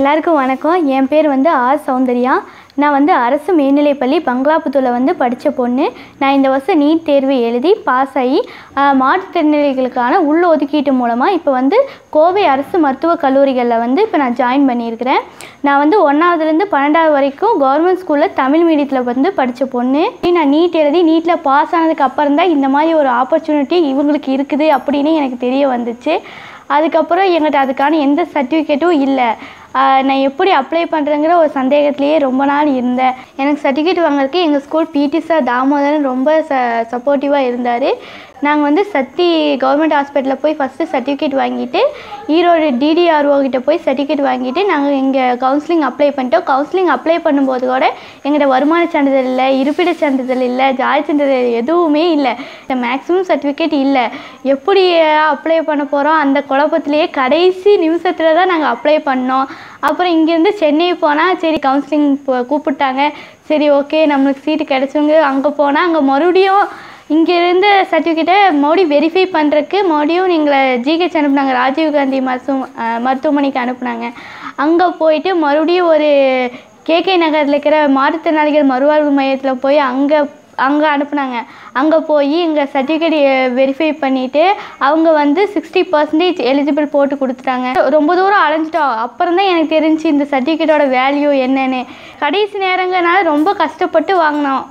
எல்லாருக்கும் வணக்கம் என் பேர் வந்து ஆர் சௌந்தர்யா நான் வந்து அரசு மேல்நிலைப்பள்ளி பங்களாபுத்தூரில் வந்து படித்த பொண்ணு நான் இந்த வருஷம் நீட் தேர்வு எழுதி பாஸ் ஆகி ஆஹ், மாற்றுத்திறனாளிகளுக்கான உள் ஒதுக்கீட்டு மூலமாக இப்போ வந்து கோவை அரசு மருத்துவக் கல்லூரிகளில் வந்து இப்போ நான் ஜாயின் பண்ணியிருக்கிறேன் நான் வந்து ஒன்றாவதுலேருந்து பன்னெண்டாவது வரைக்கும் கவர்மெண்ட் ஸ்கூலில் தமிழ் மீடியத்தில் வந்து படித்த பொண்ணு நான் நீட் எழுதி நீட்டில் பாஸ் ஆனதுக்கு அப்புறம் தான் இந்த மாதிரி ஒரு ஆப்பர்ச்சுனிட்டி இவங்களுக்கு இருக்குது அப்படின்னு எனக்கு தெரிய வந்துச்சு அதுக்கப்புறம் எங்கிட்ட அதுக்கான எந்த சர்டிஃபிகேட்டும் இல்லை ஆஹ் நான் எப்படி அப்ளை பண்ணுறேங்கிற ஒரு சந்தேகத்திலேயே ரொம்ப நாள் இருந்தேன் எனக்கு சர்டிஃபிகேட் வாங்குறதுக்கு எங்கள் ஸ்கூல் பிடி சார் தாமோதரன் ரொம்ப ச சப்போர்ட்டிவாக இருந்தார் நாங்கள் வந்து சக்தி கவர்மெண்ட் ஹாஸ்பிட்டலில் போய் ஃபஸ்ட்டு சர்டிஃபிகேட் வாங்கிட்டு ஈரோடு டிடிஆர்ஓ கிட்ட போய் சர்டிஃபிகேட் வாங்கிட்டு நாங்கள் இங்கே கவுன்சிலிங் அப்ளை பண்ணிட்டோம் கவுன்சிலிங் அப்ளை பண்ணும்போது கூட எங்கள்கிட்ட வருமான சான்றிதழ் இல்லை இருப்பிட சான்றிதழ் இல்லை ஜாதி சான்றிதழ் எதுவுமே இல்லை மேக்ஸிமம் சர்டிஃபிகேட் இல்லை எப்படி அப்ளை பண்ண போகிறோம் அந்த குழப்பத்திலேயே கடைசி நிமிஷத்தில் தான் நாங்கள் அப்ளை பண்ணோம் அப்புறம் இங்கேருந்து சென்னை போனால் சரி கவுன்சிலிங் கூப்பிட்டாங்க சரி ஓகே நம்மளுக்கு சீட்டு கிடச்சவங்க அங்கே போனால் அங்கே மறுபடியும் இங்கேருந்து சர்டிஃபிகேட்டை மறுபடியும் வெரிஃபை பண்ணுறதுக்கு மறுபடியும் எங்களை ஜிஹெச் அனுப்புனாங்க ராஜீவ்காந்தி மருத்துவ அஹ் மருத்துவமனைக்கு அனுப்புனாங்க அங்கே போயிட்டு மறுபடியும் ஒரு கேகே நகரில் இருக்கிற மாற்றுத்திறனாளிகள் மறுவாழ்வு மையத்தில் போய் அங்கே அங்கே அனுப்புனாங்க அங்கே போய் எங்கள் சர்டிஃபிகேட் வெரிஃபை பண்ணிவிட்டு அவங்க வந்து சிக்ஸ்டி பர்சன்டேஜ் எலிஜிபிள் போட்டு கொடுத்துட்டாங்க ரொம்ப தூரம் அலைஞ்சிட்டோம் அப்புறம் தான் எனக்கு தெரிஞ்சு இந்த சர்டிஃபிகேட்டோட வேல்யூ என்னன்னு கடைசி நேரங்கனால ரொம்ப கஷ்டப்பட்டு வாங்கினோம்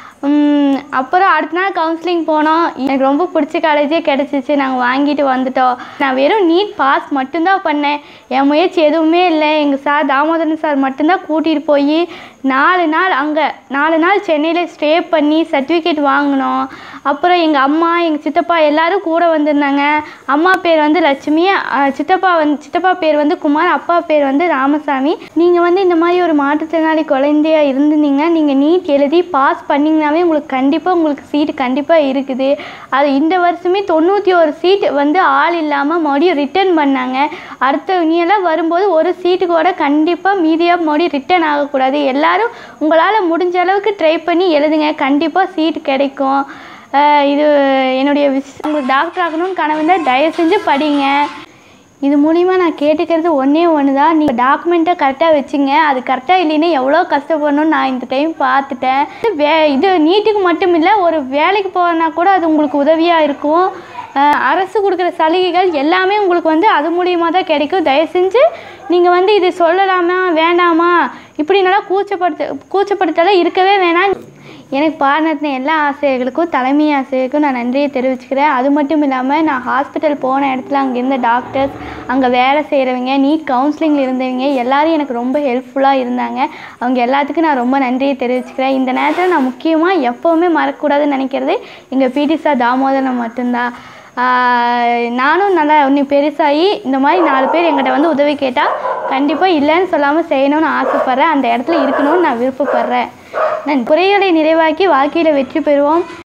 உம், அப்புறம் அடுத்த நாள் கவுன்சிலிங் போனோம் எனக்கு ரொம்ப பிடிச்ச காலேஜே கிடச்சிச்சு நாங்கள் வாங்கிட்டு வந்துட்டோம் நான் வெறும் நீட் பாஸ் மட்டும்தான் பண்ணேன் என் முயற்சி எதுவுமே இல்லை எங்கள் சார் தாமோதரன் சார் மட்டும்தான் கூட்டிகிட்டு போய் நாலு நாள் அங்கே நாலு நாள் சென்னையில் ஸ்டே பண்ணி சர்டிஃபிகேட் வாங்கினோம் அப்புறம் எங்கள் அம்மா எங்கள் சித்தப்பா எல்லாரும் கூட வந்திருந்தாங்க அம்மா பேர் வந்து லட்சுமி அஹ் சித்தப்பா வந்து சித்தப்பா பேர் வந்து குமார் அப்பா பேர் வந்து ராமசாமி நீங்கள் வந்து இந்த மாதிரி ஒரு மாற்றுத்திறனாளி குழந்தையா இருந்திருந்தீங்கன்னா நீங்கள் நீட் எழுதி பாஸ் பண்ணிங்கனாவே உங்களுக்கு கண்டிப்பாக உங்களுக்கு சீட்டு கண்டிப்பாக இருக்குது அது இந்த வருஷமே தொண்ணூற்றி ஒரு சீட் வந்து ஆள் இல்லாமல் மறுபடியும் ரிட்டர்ன் பண்ணாங்க அடுத்த இனியெல்லாம் வரும்போது ஒரு சீட்டு கூட கண்டிப்பாக மீதியாக மறுபடியும் ரிட்டர்ன் ஆகக்கூடாது எல்லாரும் உங்களால் முடிஞ்ச அளவுக்கு ட்ரை பண்ணி எழுதுங்க கண்டிப்பாக சீட் கிடைக்கும் ஆஹ் இது என்னுடைய விஷ் உங்களுக்கு டாக்டர் ஆகணும்னு கனவு இருந்தால் தயவு செஞ்சு படிங்க இது மூலிமா நான் கேட்டுக்கிறது ஒன்றே ஒன்று தான் நீங்கள் டாக்குமெண்ட்டை கரெக்டாக வச்சுங்க அது கரெக்டாக இல்லைன்னா எவ்வளோ கஷ்டப்படணும்னு நான் இந்த டைம் பார்த்துட்டேன் இது வே இது நீட்டுக்கு மட்டும் இல்லை ஒரு வேலைக்கு போகிறனா கூட அது உங்களுக்கு உதவியாக இருக்கும் அஹ் அரசு கொடுக்குற சலுகைகள் எல்லாமே உங்களுக்கு வந்து அது மூலியமா தான் கிடைக்கும் தயவு செஞ்சு நீங்கள் வந்து இது சொல்லலாமா வேண்டாமா இப்படினால கூச்சப்படுத்த கூச்சப்படுத்தலாம் இருக்கவே வேணாம் எனக்கு பாராட்டின எல்லா ஆசிரியர்களுக்கும் தலைமை ஆசிரியருக்கும் நான் நன்றியை தெரிவிச்சுக்கிறேன் அது மட்டும் இல்லாமல் நான் ஹாஸ்பிட்டல் போன இடத்துல அங்கே இருந்த டாக்டர்ஸ் அங்கே வேலை செய்கிறவங்க நீட் கவுன்சிலிங்கில் இருந்தவங்க எல்லாரும் எனக்கு ரொம்ப ஹெல்ப்ஃபுல்லாக இருந்தாங்க அவங்க எல்லாத்துக்கும் நான் ரொம்ப நன்றியை தெரிவிச்சுக்கிறேன் இந்த நேரத்தில் நான் முக்கியமாக எப்போவுமே மறக்கக்கூடாதுன்னு நினைக்கிறது எங்கள் பிடி சார் தாமோதரன் மட்டும்தான் ஆஹ் நானும் நல்லா இன்னும் பெருசாகி இந்த மாதிரி நாலு பேர் எங்கிட்ட வந்து உதவி கேட்டால் கண்டிப்பாக இல்லைன்னு சொல்லாமல் செய்யணும்னு ஆசைப்பட்றேன் அந்த இடத்துல இருக்கணும்னு நான் விருப்பப்படுறேன் நான் குறைகளை நிறைவாக்கி வாழ்க்கையில் வெற்றி பெறுவோம்